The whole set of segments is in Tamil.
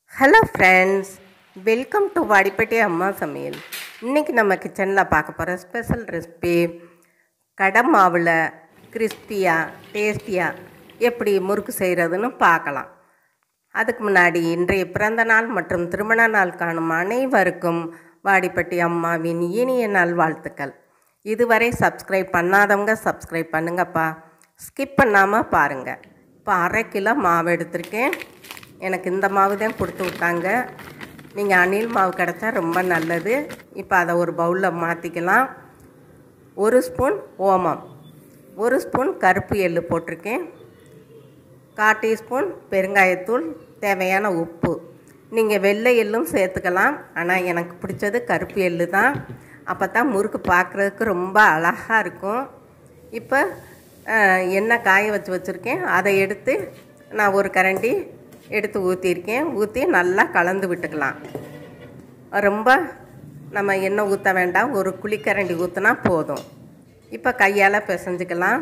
hello friends welcome to Vadipatti அம்மா சமையல் இன்றைக்கி நம்ம கிச்சனில் பார்க்க போகிற ஸ்பெஷல் ரெசிபி கடை மாவில் கிறிஸ்பியாக டேஸ்டியாக எப்படி முறுக்கு செய்கிறதுன்னு பார்க்கலாம் அதுக்கு முன்னாடி இன்றைய பிறந்த நாள் மற்றும் திருமண நாள் காணும் அனைவருக்கும் வாடிப்பட்டி அம்மாவின் இனிய நாள் வாழ்த்துக்கள் இதுவரை சப்ஸ்கிரைப் பண்ணாதவங்க சப்ஸ்கிரைப் பண்ணுங்கப்பா ஸ்கிப் பண்ணாமல் பாருங்கள் இப்போ அரை கிலோ மாவு எடுத்திருக்கேன் எனக்கு இந்த மாவு தான் கொடுத்து விட்டாங்க நீங்கள் அணில் மாவு கிடச்சா ரொம்ப நல்லது இப்போ அதை ஒரு பவுலில் மாற்றிக்கலாம் ஒரு ஸ்பூன் ஓமம் ஒரு ஸ்பூன் கருப்பு எள்ளு போட்டிருக்கேன் கால் டீஸ்பூன் பெருங்காயத்தூள் தேவையான உப்பு நீங்கள் வெள்ளை எள்ளும் சேர்த்துக்கலாம் ஆனால் எனக்கு பிடிச்சது கருப்பு எள்ளு தான் அப்போ தான் முறுக்கு பார்க்குறதுக்கு ரொம்ப அழகாக இருக்கும் இப்போ அஹ், எண்ணெய் காய வச்சு வச்சுருக்கேன் அதை எடுத்து நான் ஒரு கரண்டி எடுத்து ஊற்றிருக்கேன் ஊற்றி நல்லா கலந்து விட்டுக்கலாம் ரொம்ப நம்ம எண்ணெய் ஊற்ற வேண்டாம் ஒரு குழிக்கரண்டி ஊற்றினா போதும் இப்போ கையால் பிசைஞ்சுக்கலாம்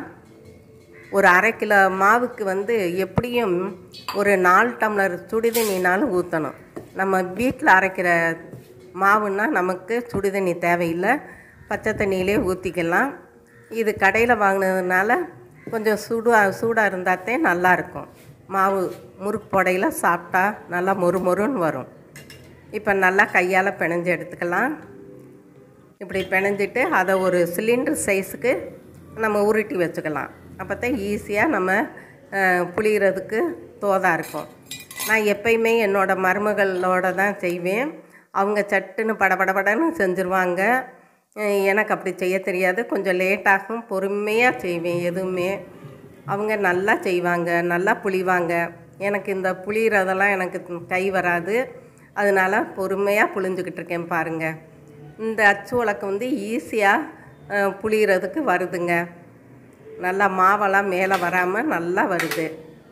ஒரு அரை கிலோ மாவுக்கு வந்து எப்படியும் ஒரு நாலு டம்ளர் சுடுதண்ணினாலும் ஊற்றணும் நம்ம வீட்டில் அரைக்கிற மாவுன்னா நமக்கு சுடுதண்ணி தேவையில்லை பச்சை தண்ணியிலே ஊற்றிக்கலாம் இது கடையில் வாங்கினதுனால கொஞ்சம் சூடாக சூடாக இருந்தாத்தே நல்லாயிருக்கும் மாவு முறுக்கு புடையில் சாப்பிட்டா நல்லா மொறு மொறுன்னு வரும் இப்போ நல்லா கையால் பிணைஞ்சு எடுத்துக்கலாம் இப்படி பிணைஞ்சிட்டு அதை ஒரு சிலிண்டர் சைஸுக்கு நம்ம உருட்டி வச்சுக்கலாம் அப்போ தான் ஈஸியாக நம்ம அஹ், புளியறதுக்கு தோதாக இருக்கும் நான் எப்பயுமே என்னோடய மருமகளோட தான் செய்வேன் அவங்க சட்டுன்னு படபடபடன்னு செஞ்சுருவாங்க அஹ், எனக்கு அப்படி செய்ய தெரியாது கொஞ்சம் லேட்டாகும் பொறுமையாக செய்வேன் எதுவுமே அவங்க நல்லா செய்வாங்க நல்லா புளிவாங்க எனக்கு இந்த புளியறதெல்லாம் எனக்கு கை வராது அதனால் பொறுமையாக புளிஞ்சுக்கிட்டு இருக்கேன் பாருங்கள் இந்த அச்சு உலக்கு வந்து ஈஸியாக புளியறதுக்கு வருதுங்க நல்லா மாவெல்லாம் மேலே வராமல் நல்லா வருது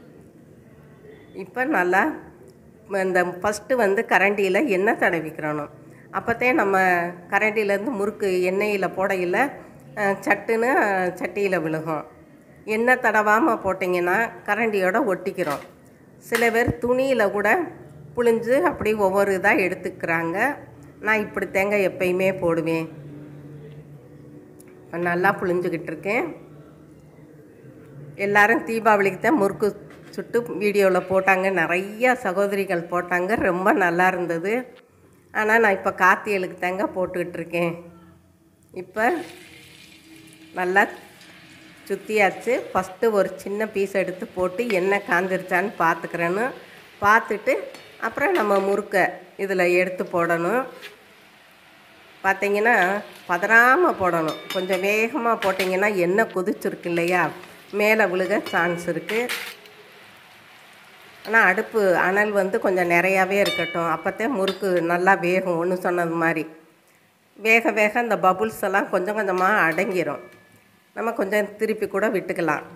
இப்போ நல்லா இந்த ஃபஸ்ட்டு வந்து கரண்டியில் எண்ணெய் தடவிக்கிறணும் அப்போத்தே நம்ம கரண்டியிலேருந்து முறுக்கு எண்ணெயில் போடையில் அஹ், சட்டுன்னு அஹ், சட்டியில் விழுகும் எண்ணெய் தடவாமல் போட்டிங்கன்னா கரண்டியோட ஒட்டிக்கிறோம் சில பேர் துணியில் கூட புழிஞ்சு அப்படி ஒவ்வொரு இதாக எடுத்துக்கிறாங்க நான் இப்படி தேங்காய் எப்பயுமே போடுவேன் இப்ப நல்லா புழிஞ்சுக்கிட்டு இருக்கேன் எல்லாரும் தீபாவளிக்கு தான் முறுக்கு சுட்டு வீடியோவில் போட்டாங்க நிறைய சகோதரிகள் போட்டாங்க ரொம்ப நல்லா இருந்தது ஆனால் நான் இப்போ காத்தியலுக்கு தாங்க போட்டுக்கிட்டு இருக்கேன் இப்போ நல்லா சுற்றியாச்சு ஃபஸ்ட்டு ஒரு சின்ன பீஸ் எடுத்து போட்டு எண்ணெய் காஞ்சிருச்சான்னு பார்த்துக்கிறேன்னு பார்த்துட்டு அப்புறம் நம்ம முறுக்கை இதில் எடுத்து போடணும் பார்த்தீங்கன்னா பதறாமல் போடணும் கொஞ்சம் வேகமாக போட்டிங்கன்னா எண்ணெய் கொதிச்சிருக்கு இல்லையா மேலே விழுக சான்ஸ் இருக்குது ஆனால் அடுப்பு அனல் வந்து கொஞ்சம் நிறையாவே இருக்கட்டும் அப்போத்தான் முறுக்கு நல்லா வேகும் ஒன்று சொன்னது மாதிரி வேக வேக இந்த பபுள்ஸ் எல்லாம் கொஞ்சம் கொஞ்சமாக அடங்கிரும் நம்ம கொஞ்சம் திருப்பி கூட விட்டுக்கலாம்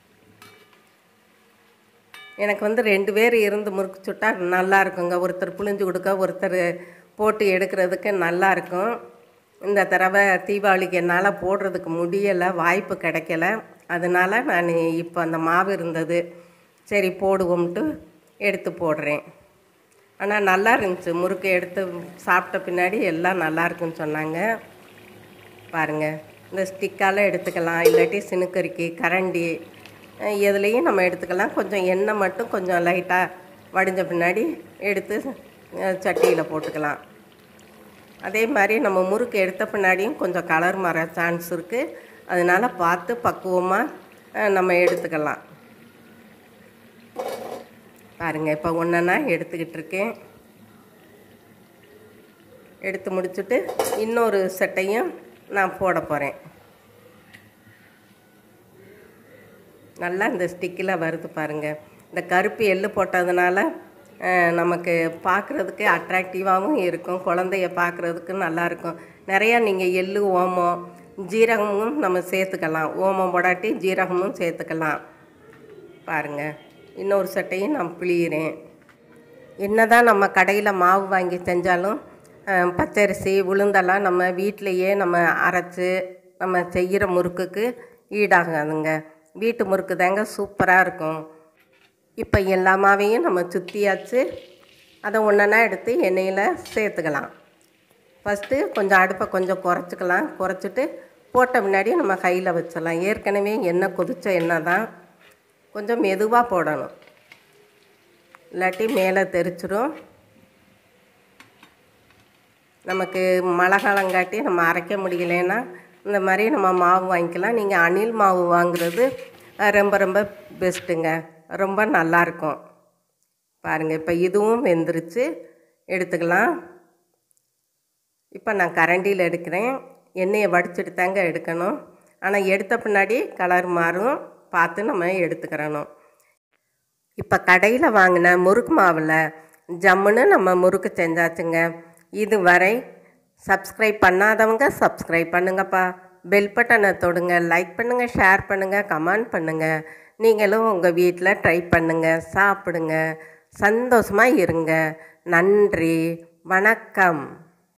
எனக்கு வந்து ரெண்டு பேர் இருந்து முறுக்கு சுட்டா நல்லா இருக்குங்க ஒருத்தர் புளிஞ்சு கொடுக்க ஒருத்தர் போட்டு எடுக்கிறதுக்கு நல்லா இருக்கும் இந்த தடவை தீபாவளிக்கு என்னால் போடுறதுக்கு முடியலை வாய்ப்பு கிடைக்கல அதனால் நான் இப்போ அந்த மாவு இருந்தது சரி போடுவோம்ட்டு எடுத்து போடுறேன் ஆனால் நல்லா இருந்துச்சு முறுக்கு எடுத்து சாப்பிட்ட பின்னாடி எல்லாம் நல்லா இருக்குன்னு சொன்னாங்க பாருங்கள் இந்த ஸ்டிக்கால் எடுத்துக்கலாம் இல்லாட்டி சினுக்கரிக்கி கரண்டி அஹ் எதுலேயும் நம்ம எடுத்துக்கலாம் கொஞ்சம் எண்ணெய் மட்டும் கொஞ்சம் லைட்டாக வடிஞ்ச பின்னாடி எடுத்து சட்டியில் போட்டுக்கலாம் அதே மாதிரி நம்ம முறுக்கு எடுத்த பின்னாடியும் கொஞ்சம் கலர் மாற சான்ஸ் இருக்குது அதனால் பார்த்து பக்குவமாக நம்ம எடுத்துக்கலாம் பாருங்கள் இப்போ ஒன்றா எடுத்துக்கிட்டு இருக்கேன் எடுத்து முடிச்சுட்டு இன்னொரு செட்டையும் நான் போட போகிறேன் நல்லா இந்த ஸ்டிக்கில் வருது பாருங்கள் இந்த கருப்பு எள்ளு போட்டதுனால அஹ், நமக்கு பார்க்குறதுக்கு அட்ராக்டிவாகவும் இருக்கும் குழந்தைய பார்க்குறதுக்கு நல்லாயிருக்கும் நிறையா நீங்கள் எள்ளு ஓமம் ஜீரகமும் நம்ம சேர்த்துக்கலாம் ஓமம் போடாட்டி ஜீரகமும் சேர்த்துக்கலாம் பாருங்கள் இன்னொரு சட்டையும் நான் பிழியிறேன் என்னதான் நம்ம கடையில் மாவு வாங்கி செஞ்சாலும் அஹ், பச்சரிசி உளுந்தெல்லாம் நம்ம வீட்டிலையே நம்ம அரைச்சி நம்ம செய்கிற முறுக்குக்கு ஈடாகாதுங்க வீட்டு முறுக்கு தாங்க சூப்பராக இருக்கும் இப்போ எல்லா மாவையும் நம்ம சுற்றியாச்சு அதை ஒன்றா எடுத்து எண்ணெயில் சேர்த்துக்கலாம் ஃபஸ்ட்டு கொஞ்சம் அடுப்பை கொஞ்சம் குறைச்சிக்கலாம் குறைச்சிட்டு போட்ட முன்னாடி நம்ம கையில் வச்சிடலாம் ஏற்கனவே எண்ணெய் கொதித்த எண்ணெய் தான் கொஞ்சம் மெதுவாக போடணும் இல்லாட்டி மேலே தெரிச்சிடும் நமக்கு மழை காலங்காட்டி நம்ம அரைக்க முடியலைன்னா இந்த மாதிரி நம்ம மாவு வாங்கிக்கலாம் நீங்கள் அணில் மாவு வாங்குறது அஹ், ரொம்ப ரொம்ப பெஸ்ட்டுங்க ரொம்ப நல்லாயிருக்கும் பாருங்கள் இப்போ இதுவும் வெந்துருச்சு எடுத்துக்கலாம் இப்போ நான் கரண்டியில் எடுக்கிறேன் எண்ணெயை வடிச்சிட்டு தாங்க எடுக்கணும் ஆனால் எடுத்த பின்னாடி கலர் மாறும் பார்த்து நம்ம எடுத்துக்கிறணும் இப்போ கடையில் வாங்கின முறுக்கு மாவில் ஜம்முன்னு நம்ம முறுக்கு செஞ்சாச்சுங்க இதுவரை சப்ஸ்கிரைப் பண்ணாதவங்க சப்ஸ்கிரைப் பண்ணுங்கப்பா பெல் பட்டனை தொடுங்க லைக் பண்ணுங்கள் ஷேர் பண்ணுங்கள் கமெண்ட் பண்ணுங்கள் நீங்களும் உங்கள் வீட்டில் ட்ரை பண்ணுங்கள் சாப்பிடுங்க சந்தோஷமாக இருங்க நன்றி வணக்கம்